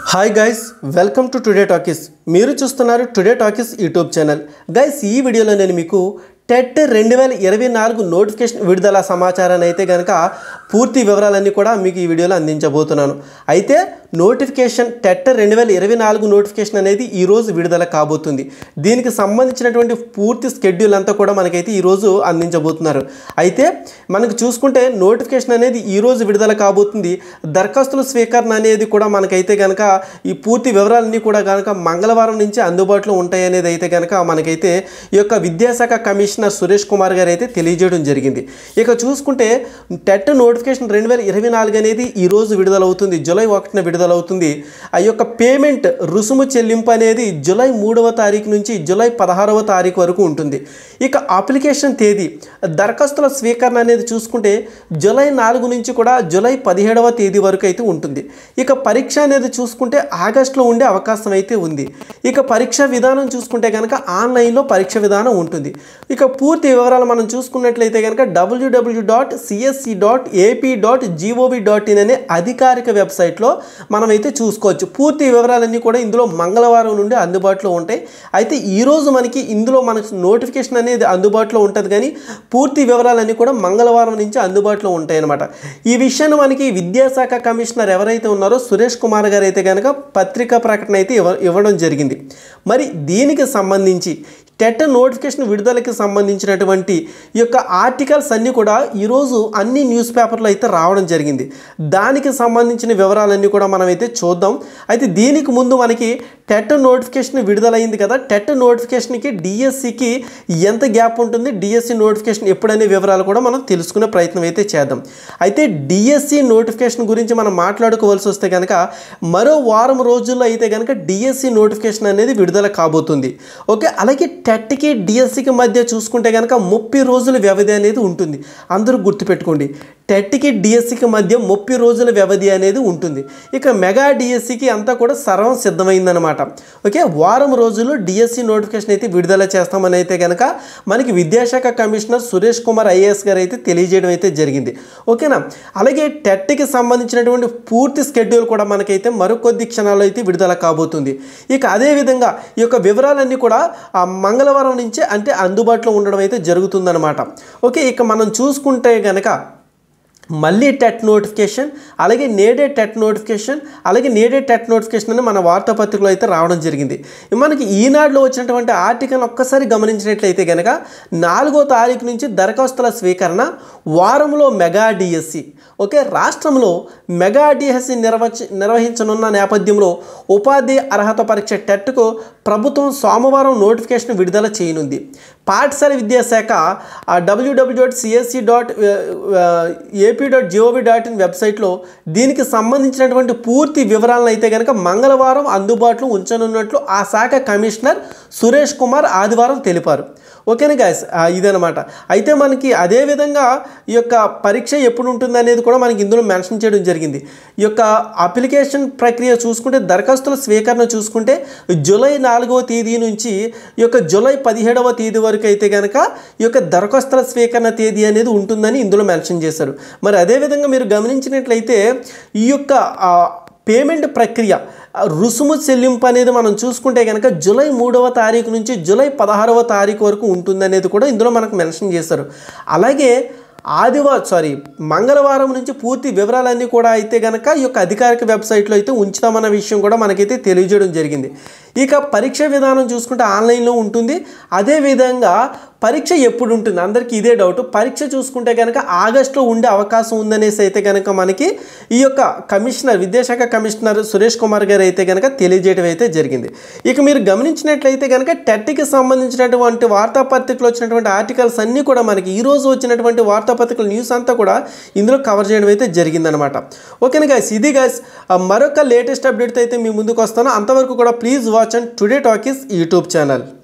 hi guys welcome to Today Talkies మీరు చూస్తున్నారు Today Talkies YouTube channel guys ఈ వీడియోలో నేను మీకు టెట్ రెండు వేల ఇరవై నాలుగు నోటిఫికేషన్ విడుదల సమాచారాన్ని అయితే కనుక పూర్తి వివరాలన్నీ కూడా మీకు ఈ వీడియోలో అందించబోతున్నాను అయితే నోటిఫికేషన్ టెట్ రెండు వేల ఇరవై నాలుగు నోటిఫికేషన్ అనేది ఈరోజు విడుదల కాబోతుంది దీనికి సంబంధించినటువంటి పూర్తి స్కెడ్యూల్ అంతా కూడా మనకైతే ఈరోజు అందించబోతున్నారు అయితే మనకు చూసుకుంటే నోటిఫికేషన్ అనేది ఈరోజు విడుదల కాబోతుంది దరఖాస్తుల స్వీకరణ అనేది కూడా మనకైతే కనుక ఈ పూర్తి వివరాలన్నీ కూడా కనుక మంగళవారం నుంచి అందుబాటులో ఉంటాయి అనేది అయితే కనుక మనకైతే ఈ యొక్క విద్యాశాఖ కమిషనర్ సురేష్ కుమార్ గారు అయితే తెలియజేయడం జరిగింది ఇక చూసుకుంటే టెట్ నోటిఫికేషన్ రెండు వేల ఇరవై నాలుగు అనేది ఈరోజు విడుదలవుతుంది జూలై ఒకటిన విడుదలవుతుంది ఆ యొక్క పేమెంట్ రుసుము చెల్లింపు అనేది జూలై మూడవ తారీఖు నుంచి జూలై పదహారవ తారీఖు వరకు ఉంటుంది ఇక అప్లికేషన్ తేదీ దరఖాస్తుల స్వీకరణ అనేది చూసుకుంటే జూలై నాలుగు నుంచి కూడా జూలై పదిహేడవ తేదీ వరకు అయితే ఉంటుంది ఇక పరీక్ష అనేది చూసుకుంటే ఆగస్టులో ఉండే అవకాశం అయితే ఉంది ఇక పరీక్ష విధానం చూసుకుంటే కనుక ఆన్లైన్లో పరీక్ష విధానం ఉంటుంది ఇక పూర్తి వివరాలు మనం చూసుకున్నట్లయితే కనుక WW dot CSC dot AP dot GOV dot in అనే అధికారిక వెబ్సైట్లో మనమైతే చూసుకోవచ్చు పూర్తి వివరాలన్నీ కూడా ఇందులో మంగళవారం నుండి అందుబాటులో ఉంటాయి అయితే ఈరోజు మనకి ఇందులో మనకు నోటిఫికేషన్ అనేది అందుబాటులో ఉంటుంది కానీ పూర్తి వివరాలన్నీ కూడా మంగళవారం నుంచి అందుబాటులో ఉంటాయి అన్నమాట ఈ విషయాన్ని మనకి విద్యాశాఖ కమిషనర్ ఎవరైతే ఉన్నారో సురేష్ కుమార్ గారు అయితే కనుక పత్రికా ప్రకటన అయితే ఇవ్వ ఇవ్వడం జరిగింది మరి దీనికి సంబంధించి టెట్ నోటిఫికేషన్ విడుదలకి సంబంధించినటువంటి ఈ యొక్క ఆర్టికల్స్ అన్నీ కూడా ఈరోజు అన్ని న్యూస్ పేపర్లో అయితే రావడం జరిగింది దానికి సంబంధించిన వివరాలన్నీ కూడా మనం అయితే చూద్దాం అయితే దీనికి ముందు మనకి టెట్ నోటిఫికేషన్ విడుదలైంది కదా టెట్ నోటిఫికేషన్కి డిఎస్సికి ఎంత గ్యాప్ ఉంటుంది డిఎస్సి నోటిఫికేషన్ ఎప్పుడనే వివరాలు కూడా మనం తెలుసుకునే ప్రయత్నం అయితే చేద్దాం అయితే డిఎస్సి నోటిఫికేషన్ గురించి మనం మాట్లాడుకోవాల్సి వస్తే కనుక మరో వారం రోజుల్లో అయితే కనుక డిఎస్సి నోటిఫికేషన్ అనేది విడుదల కాబోతుంది ఓకే అలాగే టెట్కి డిఎస్సికి మధ్య చూసుకుంటే కనుక ముప్పై రోజుల వ్యవధి అనేది ఉంటుంది అందరూ గుర్తుపెట్టుకోండి టెట్కి డిఎస్సికి మధ్య ముప్పై రోజుల వ్యవధి అనేది ఉంటుంది ఇక మెగా డిఎస్సికి అంతా కూడా సర్వం సిద్ధమైందనమాట ఓకే వారం రోజులు డిఎస్సి నోటిఫికేషన్ అయితే విడుదల చేస్తామని అయితే కనుక మనకి విద్యాశాఖ కమిషనర్ సురేష్ కుమార్ ఐఏఎస్ గారు అయితే తెలియజేయడం అయితే జరిగింది ఓకేనా అలాగే టెట్కి సంబంధించినటువంటి పూర్తి స్కెడ్యూల్ కూడా మనకైతే మరికొద్ది క్షణాల్లో అయితే విడుదల కాబోతుంది ఇక అదేవిధంగా ఈ యొక్క వివరాలన్నీ కూడా ఆ మంగళవారం నుంచే అంటే అందుబాటులో ఉండడం అయితే జరుగుతుందన్నమాట ఓకే ఇక మనం చూసుకుంటే కనుక మళ్ళీ టెట్ నోటిఫికేషన్ అలాగే నేడే టెట్ నోటిఫికేషన్ అలాగే నేడే టెట్ నోటిఫికేషన్ అని మన వార్తాపత్రికలో అయితే రావడం జరిగింది మనకి ఈనాడులో వచ్చినటువంటి ఆర్టికల్ ఒక్కసారి గమనించినట్లయితే కనుక నాలుగో తారీఖు నుంచి దరఖాస్తుల స్వీకరణ వారంలో మెగా డిఎస్సి ఓకే రాష్ట్రంలో మెగా డిఎస్సి నిర్వచి నిర్వహించనున్న నేపథ్యంలో ఉపాధి అర్హత పరీక్ష టెట్కు ప్రభుత్వం సోమవారం నోటిఫికేషన్ విడుదల చేయనుంది పాఠశాల విద్యాశాఖ WW dot CSC dot AP dot GOV dot in వెబ్సైట్లో దీనికి సంబంధించినటువంటి పూర్తి వివరాలను అయితే కనుక మంగళవారం అందుబాటులో ఉంచనున్నట్లు ఆ శాఖ కమిషనర్ సురేష్ కుమార్ ఆదివారం తెలిపారు ఓకేనా గాయస్ ఇదనమాట అయితే మనకి అదేవిధంగా ఈ యొక్క పరీక్ష ఎప్పుడు ఉంటుంది అనేది కూడా మనకి ఇందులో మెన్షన్ చేయడం జరిగింది ఈ యొక్క అప్లికేషన్ ప్రక్రియ చూసుకుంటే దరఖాస్తుల స్వీకరణ చూసుకుంటే జూలై నాలుగవ తేదీ నుంచి ఈ యొక్క జూలై పదిహేడవ తేదీ వరకు అయితే కనుక ఈ యొక్క దరఖాస్తుల స్వీకరణ తేదీ అనేది ఉంటుందని ఇందులో మెన్షన్ చేశారు మరి అదేవిధంగా మీరు గమనించినట్లయితే ఈ యొక్క పేమెంట్ ప్రక్రియ రుసుము చెల్లింపు అనేది మనం చూసుకుంటే కనుక జూలై మూడవ తారీఖు నుంచి జూలై పదహారవ తారీఖు వరకు ఉంటుందనేది కూడా ఇందులో మనకు మెన్షన్ చేశారు అలాగే ఆదివారం సారీ మంగళవారం నుంచి పూర్తి వివరాలన్నీ కూడా అయితే కనుక ఈ యొక్క అధికారిక వెబ్సైట్లో అయితే ఉంచుతామన్న విషయం కూడా మనకైతే తెలియజేయడం జరిగింది ఇక పరీక్ష విధానం చూసుకుంటే ఆన్లైన్లో ఉంటుంది అదేవిధంగా పరీక్ష ఎప్పుడు ఉంటుంది అందరికీ ఇదే డౌట్ పరీక్ష చూసుకుంటే కనుక ఆగస్టులో ఉండే అవకాశం ఉందనేసి అయితే కనుక మనకి ఈ యొక్క కమిషనర్ విద్యాశాఖ కమిషనర్ సురేష్ కుమార్ గారు అయితే కనుక తెలియజేయడం అయితే జరిగింది ఇక మీరు గమనించినట్లయితే కనుక టెట్కి సంబంధించినటువంటి వార్తాపత్రికలు వచ్చినటువంటి ఆర్టికల్స్ అన్నీ కూడా మనకి ఈరోజు వచ్చినటువంటి వార్తాపత్రికల న్యూస్ అంతా కూడా ఇందులో కవర్ చేయడం అయితే జరిగిందనమాట ఓకేనా గాయస్ ఇది గాయస్ మరొక లేటెస్ట్ అప్డేట్తో అయితే మీ ముందుకు వస్తాను అంతవరకు కూడా please watch and Today Talkies YouTube channel